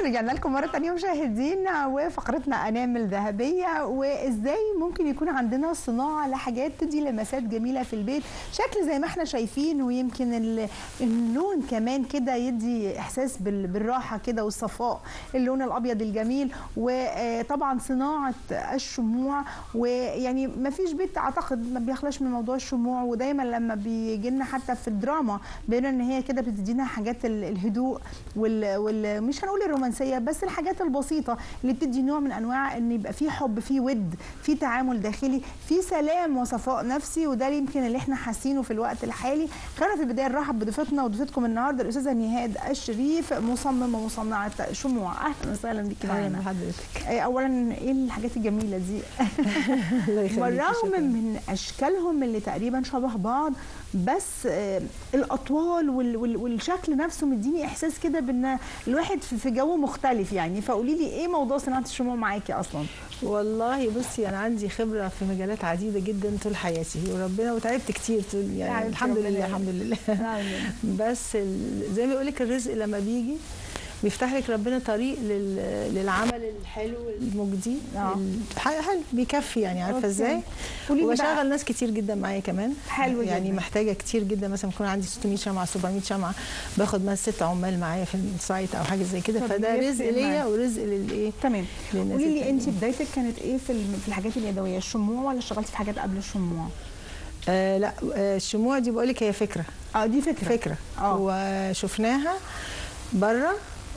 رجعنا لكم مرة تانية مشاهدينا وفقرتنا أنامل ذهبية وإزاي ممكن يكون عندنا صناعة لحاجات تدي لمسات جميلة في البيت شكل زي ما احنا شايفين ويمكن ال- اللون كمان كده يدي إحساس بال- بالراحة كده والصفاء اللون الأبيض الجميل وطبعا صناعة الشموع ويعني ما فيش بيت أعتقد ما بيخلاش من موضوع الشموع ودايما لما بيجي لنا حتى في الدراما بيقولوا ان هي كده بتدينا حاجات ال- الهدوء وال, وال مش هنقول الرومانسيه بس الحاجات البسيطه اللي بتدي نوع من انواع ان يبقى في حب في ود في تعامل داخلي في سلام وصفاء نفسي وده اللي يمكن اللي احنا حاسينه في الوقت الحالي خلينا في البدايه نرحب بضيفتنا وضيفتكم النهارده الاستاذه نهاد الشريف مصممه ومصنعه شموع اهلا وسهلا بيكي اهلا معانا بحضرتك إيه، اولا ايه الحاجات الجميله دي الله يخليك بالرغم من اشكالهم اللي تقريبا شبه بعض بس آه، الاطوال وال- وال- والشكل نفسه مديني احساس كده بان الواحد في في جو مختلف يعني فقولي لي ايه موضوع صناعه الشموع معاكي اصلا والله بصي انا عندي خبره في مجالات عديده جدا طول حياتي وربنا وتعبت كتير طول يا يعني حبيبتي الحمد ربنا لله يبارك. الحمد لله بس ال- زي ما بيقول لك الرزق لما بيجي بيفتح لك ربنا طريق لل- للعمل الحلو المجدي آه. ال- حلو حلو بيكفي يعني أوكي. عارفه ازاي قولي لي بقى وبشغل ناس كتير جدا معايا كمان حلو يعني جدا. محتاجه كتير جدا مثلا بكون عندي 600 شمعه 700 شمعه باخد مثلا ست عمال معايا في السايت او حاجه زي كده طب فده يفرق رزق ليا معاك. ورزق للايه تمام للناس قولي لي التانية. انت بدايتك كانت ايه في الم- في الحاجات اليدويه الشموع ولا اشتغلتي في حاجات قبل الشموع آه لا آه الشموع دي بقول لك هي فكره اه دي فكره فكره اه وشفناها بره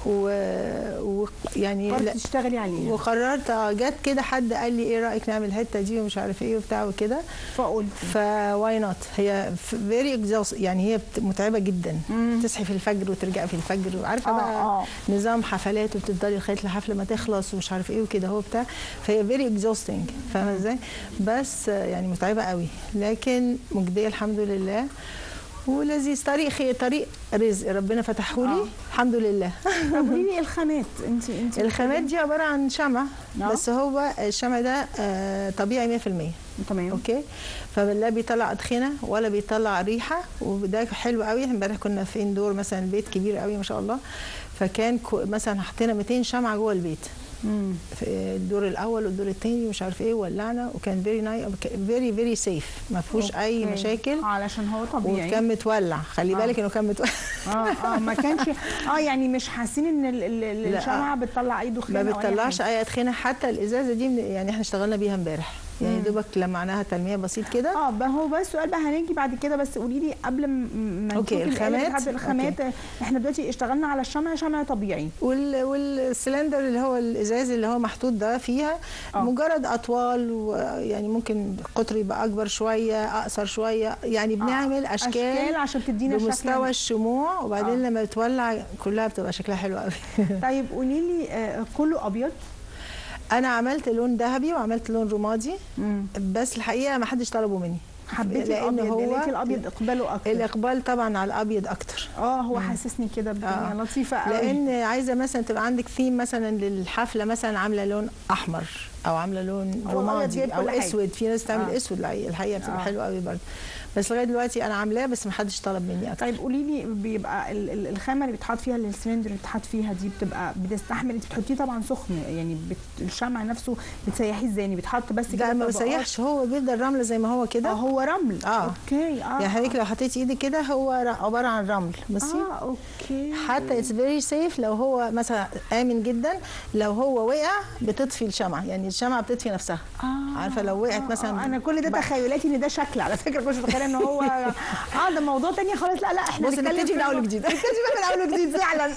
ويعني قررت تشتغلي عليها وقررت آه، جت كده حد قال لي ايه رايك نعمل الحته دي ومش عارف ايه وبتاع وكده فقلت فواي نوت هي فيري اكزوست يعني هي بت- متعبه جدا مم. تصحي في الفجر وترجعي في الفجر وعارفه اه بقى اه نظام حفلات وبتفضلي لغايه الحفله ما تخلص ومش عارف ايه وكده هو بتاع فهي فيري اكزوستنج فاهمه ازاي بس آه، يعني متعبه قوي لكن مجديه الحمد لله ولذيذ طريق خير طريق رزق ربنا فتحه لي آه. الحمد لله طب قولي لي الخامات انت انت الخامات دي عباره عن شمع آه. بس هو الشمع ده آه، طبيعي 100% تمام اوكي فلا بيطلع ادخنه ولا بيطلع ريحه وده حلو قوي امبارح كنا في اندور مثلا البيت كبير قوي ما شاء الله فكان كو- مثلا حطينا 200 شمعه جوه البيت مم. في الدور الاول والدور الثاني ومش عارف ايه ولعنا وكان فيري ناي فيري فيري سيف ما فيهوش اي أوكي. مشاكل علشان هو طبيعي وكان متولع خلي آه. بالك انه كان متولع اه اه ما كانش اه يعني مش حاسين ان ال- ال- لا. الشمعه بتطلع اي دخان ما أو أي بتطلعش حاجة. اي ادخنه حتى الازازه دي من يعني احنا اشتغلنا بيها امبارح يعني مم. دوبك لمعناها تلميع بسيط كده اه بقى هو بس السؤال بقى هنيجي بعد كده بس قولي لي قبل م- ما أوكي، نشوف الآلة الخامات؟ بتاعت الخامات احنا دلوقتي اشتغلنا على الشمع شمع طبيعي وال والسلندر اللي هو الازاز اللي هو محطوط ده فيها آه. أوه. مجرد اطوال ويعني ممكن القطر يبقى اكبر شويه اقصر شويه يعني بنعمل اشكال اشكال, عشان تدينا بمستوى شكل الشموع وبعدين آه. لما بتولع كلها بتبقى شكلها حلو قوي طيب قولي لي آه كله ابيض انا عملت لون ذهبي وعملت لون رمادي مم. بس الحقيقه ما حدش طلبه مني حبيتي لأن الابيض هو لقيتي الابيض اقباله اكتر الاقبال طبعا على الابيض اكتر اه هو حسسني كده بدنيا آه. لطيفه قوي لان عايزه مثلا تبقى عندك ثيم مثلا للحفله مثلا عامله لون احمر او عامله لون هو الأبيض رمادي جايب او كل حاجة. اسود في ناس تعمل آه. آه. اسود الحقيقه الحقيقه بتبقى آه. آه. حلوه قوي برضه بس لغايه دلوقتي انا عاملاه بس ما حدش طلب مني اكتر طيب قولي لي بيبقى ال- ال- الخامه اللي بتحط فيها السلندر اللي بتحط فيها دي بتبقى بتستحمل انت بتحطيه طبعا سخن يعني بت الشمع نفسه بتسيحيه ازاي يعني بتحط بس كده لا ما طبقات؟ بسيحش هو بيفضل رمله زي ما هو اه كده هو رمل آه. اوكي اه يعني حضرتك لو حطيتي ايدك كده هو ر- عباره عن رمل بصي اه اوكي حتى اتس فيري سيف لو هو مثلا امن جدا لو هو وقع بتطفي الشمعه يعني الشمعه بتطفي نفسها آه عارفه لو وقعت آه، مثلا آه انا كل ده بقى. تخيلاتي ان ده شكل على فكره كنت متخيله ان هو اه ده موضوع تاني خالص لا لا احنا بصي نتكلم نبتدي في من أول المو- وجديد. نبتدي بقى من اول وجديد فعلا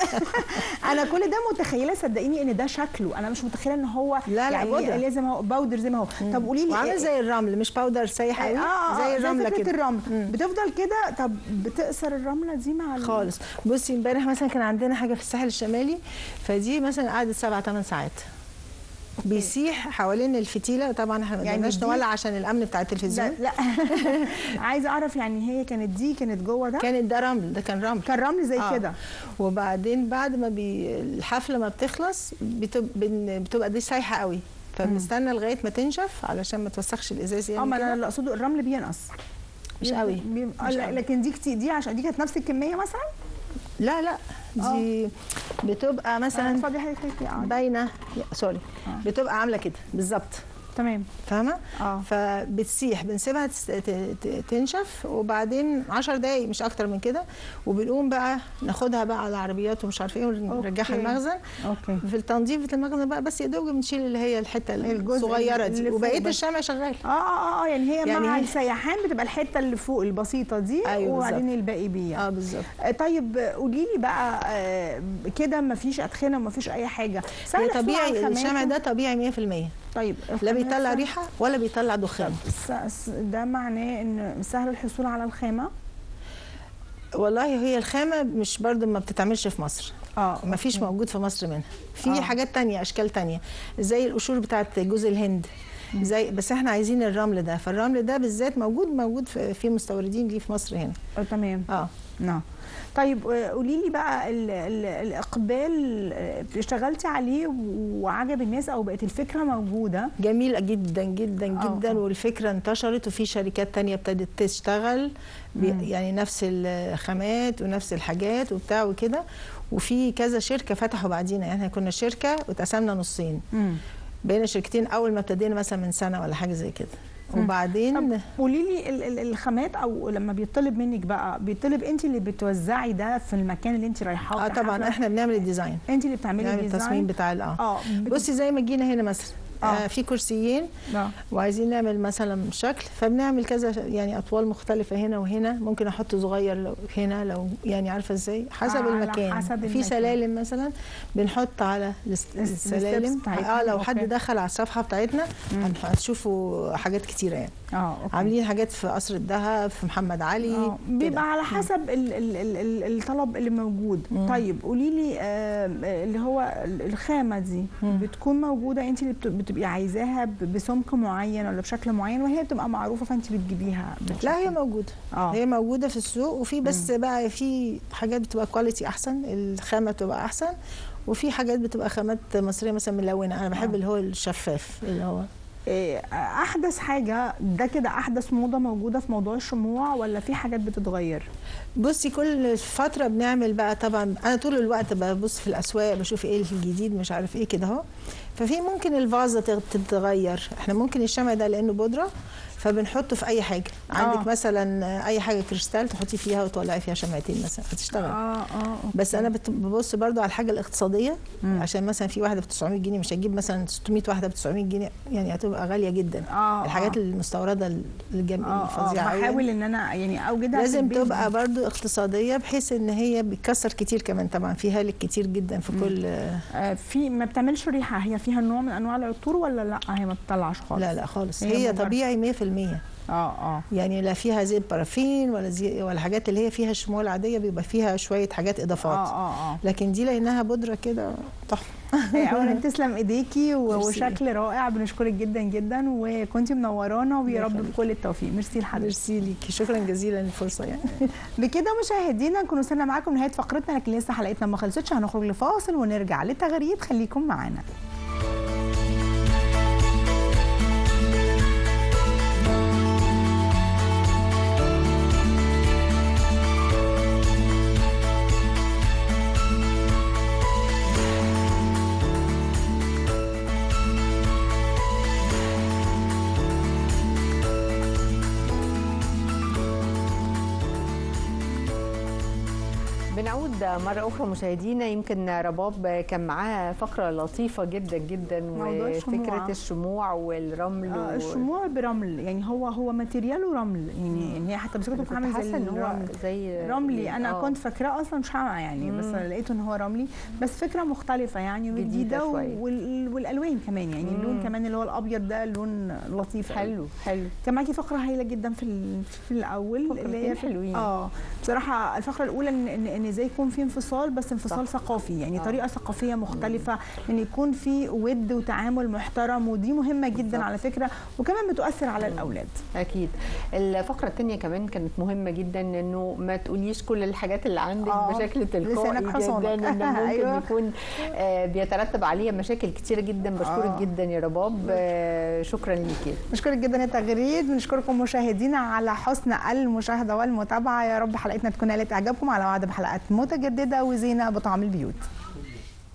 انا كل ده متخيله صدقيني ان ده شكله انا مش متخيله ان هو لا، لا، يعني بودرة. لازم هو باودر زي ما هو طب قولي لي وعامل زي الرمل مش باودر سايح قوي اه اه زي زي الرمله فكره كده الرمل مم. بتفضل كده طب بتأثر الرمله دي مع ال- خالص بصي امبارح مثلا كان عندنا حاجه في الساحل الشمالي فدي مثلا قعدت سبع ثمان ساعات بيسيح حوالين الفتيله طبعا احنا ما يعني قدرناش دي- نولع عشان الامن بتاع لا, التلفزيون لا. عايزه اعرف يعني هي كانت دي كانت جوه ده كانت ده رمل ده كان رمل كان رمل زي آه. كده وبعدين بعد ما بي الحفله ما بتخلص بتب... بن- بتبقى دي سايحه قوي فبنستنى لغايه ما تنشف علشان ما توسخش الازاز اه يعني ما انا كده. اللي اقصده الرمل بينقص مش قوي بي... آه، مش لا، قوي. لكن دي كتير دي عشان دي كانت نفس الكميه مثلا لا لا دي بتبقى مثلا اتفضلي حضرتك اقعدي. باينه سوري آه. بتبقى عامله كده بالظبط تمام فاهمه اه فبتسيح بنسيبها تس- ت- ت- تنشف وبعدين 10 دقايق مش اكتر من كده وبنقوم بقى ناخدها بقى على العربيات ومش عارفه ايه ونرجعها أوكي. المخزن اوكي في التنظيف المخزن بقى بس يا دوب بنشيل اللي هي الحته الجزء الصغيره اللي دي فوق وبقيه بس. الشمع شغال اه اه اه يعني هي يعني مع هي- السياحان بتبقى الحته اللي فوق البسيطه دي أيوة وبعدين بالظبط. الباقي بيها اه بالظبط آه، طيب قولي لي بقى آه، كده مفيش ادخنه ومفيش اي حاجه سهل هي الحصول على طبيعي الخامات الشمع و- ده طبيعي 100% طيب لا الخامات بيطلع سهل- ريحه ولا بيطلع دخان س- س- ده معناه ان سهل الحصول على الخامه والله هي الخامه مش برضو ما بتتعملش في مصر اه ما فيش أوكي. موجود في مصر منها في آه. حاجات تانية اشكال تانية زي القشور بتاعت جوز الهند زي بس احنا عايزين الرمل ده فالرمل ده بالذات موجود موجود في, في مستوردين ليه في مصر هنا آه، تمام اه نعم طيب آه، قولي لي بقى ال ال الاقبال آه، اشتغلتي عليه وعجب الناس او بقت الفكره موجوده جميلة جدا جدا آه، جدا آه. والفكرة انتشرت وفي شركات تانية ابتدت تشتغل بي- مم. يعني نفس الخامات ونفس الحاجات وبتاع وكده وفي كذا شركة فتحوا بعدينا يعني احنا كنا شركة واتقسمنا نصين مم. بقينا شركتين أول ما ابتدينا مثلا من سنة ولا حاجة زي كده وبعدين قولي لي ال- ال- الخامات او لما بيطلب منك بقى بيطلب انت اللي بتوزعي ده في المكان اللي انت رايحاه اه طبعا كحفلة؟ احنا بنعمل الديزاين انت اللي بتعملي بنعمل التصميم الديزاين بتاع ال- اه اه بت- بصي زي ما جينا هنا مثلا آه. آه في كرسيين آه. وعايزين نعمل مثلا شكل فبنعمل كذا ش- يعني اطوال مختلفه هنا وهنا ممكن احط صغير لو هنا لو يعني عارفه ازاي حسب على المكان حسب في المكان. سلالم مثلا بنحط على الس- الس- السلالم الستبس بتاعتنا، اه لو حد أوكي. دخل على الصفحه بتاعتنا مم. هنح- هتشوفوا حاجات كتيره يعني اه أوكي. عاملين حاجات في قصر الذهب في محمد علي آه، كده. بيبقى على حسب ال ال ال ال الطلب اللي موجود مم. طيب قولي لي آه اللي هو ال- الخامه دي مم. بتكون موجوده انت اللي بت- بتبقي عايزاها ب- بسمك معين ولا بشكل معين وهي بتبقى معروفه فانت بتجيبيها بشكل لا هي موجوده اه هي موجوده في السوق وفي بس بقى في حاجات بتبقى كواليتي احسن الخامه بتبقى احسن وفي حاجات بتبقى خامات مصريه مثلا ملونه انا بحب آه. اللي هو الشفاف اللي هو إيه، احدث حاجه ده كده احدث موضه موجوده في موضوع الشموع ولا في حاجات بتتغير بصي كل فتره بنعمل بقى طبعا انا طول الوقت ببص في الاسواق بشوف ايه الجديد مش عارف ايه كده اهو ففي ممكن الفازه تغ- تتغير احنا ممكن الشمع ده لانه بودره فبنحطه في اي حاجه عندك آه. مثلا اي حاجه كريستال تحطي فيها وتولعي فيها شمعتين مثلا هتشتغل اه اه بس انا بت- ببص برضو على الحاجه الاقتصاديه مم. عشان مثلا في واحده ب 900 جنيه مش هتجيب مثلا 600 واحده ب 900 جنيه يعني هتبقى غاليه جدا اه الحاجات آه. المستورده الجم... اه اه الفظيعه أوي بحاول يعني. ان انا يعني اوجدها في لازم البيت. تبقى برضو اقتصاديه بحيث ان هي بتكسر كتير كمان طبعا في هالك كتير جدا في كل آه، في ما بتعملش ريحه هي فيها نوع من انواع العطور ولا لا هي ما بتطلعش خالص لا لا خالص هي هي مجرد- طبيعي 100% اه اه يعني لا فيها زيت بارافين ولا زي ولا حاجات اللي هي فيها شموع العاديه بيبقى فيها شويه حاجات اضافات اه اه اه لكن دي لانها بودره كده تحفه إيه، اولا تسلم ايديكي و- ميرسي. وشكل رائع بنشكرك جدا جدا وكنتي منورانا ويا الله رب يخليك. بكل التوفيق ميرسي لحضرتك ميرسي ليكي شكرا جزيلا للفرصه يعني بكده مشاهدينا نكون وصلنا معاكم نهايه فقرتنا لكن لسه حلقتنا ما خلصتش هنخرج لفاصل ونرجع للتغريد خليكم معانا بنعود مرة أخرى مشاهدينا يمكن رباب كان معاها فقرة لطيفة جدا جدا موضوع الشموع. وفكرة الشموع والرمل آه و- الشموع برمل يعني هو هو ماتيرياله رمل يعني يعني هي حتى أنا مسكته كنت عامل زي حاسة إن هو الرمل زي رملي انا آه. كنت فاكراه اصلا شمع يعني بس مم. لقيته ان هو رملي بس فكره مختلفه يعني جديدة وجديده شوية. وال- والالوان كمان يعني مم. اللون كمان اللي هو الابيض ده لون لطيف قوي. حلو حلو كان معاكي فقره هايله جدا في ال- في الاول فقرتين في- حلوين. اه بصراحه الفقره الاولى ان ان, إن ازاي يكون في انفصال بس انفصال صح. ثقافي يعني آه. طريقه ثقافيه مختلفه ان يكون في ود وتعامل محترم ودي مهمه جدا بالظبط. على فكره وكمان بتؤثر على الاولاد أكيد الفقرة التانية كمان كانت مهمة جدا إنه ما تقوليش كل الحاجات اللي عندك آه. بشكل تلقائي لسانك جدا حصانك. إن ممكن أيوة. يكون آه، بيترتب عليها مشاكل كتيرة جدا بشكرك آه. جدا يا رباب آه، شكرا ليكي نشكرك جدا يا تغريد ونشكركم مشاهدينا على حسن المشاهده والمتابعه يا رب حلقتنا تكون نالت اعجابكم على وعد بحلقات متجدده وزينه بطعم البيوت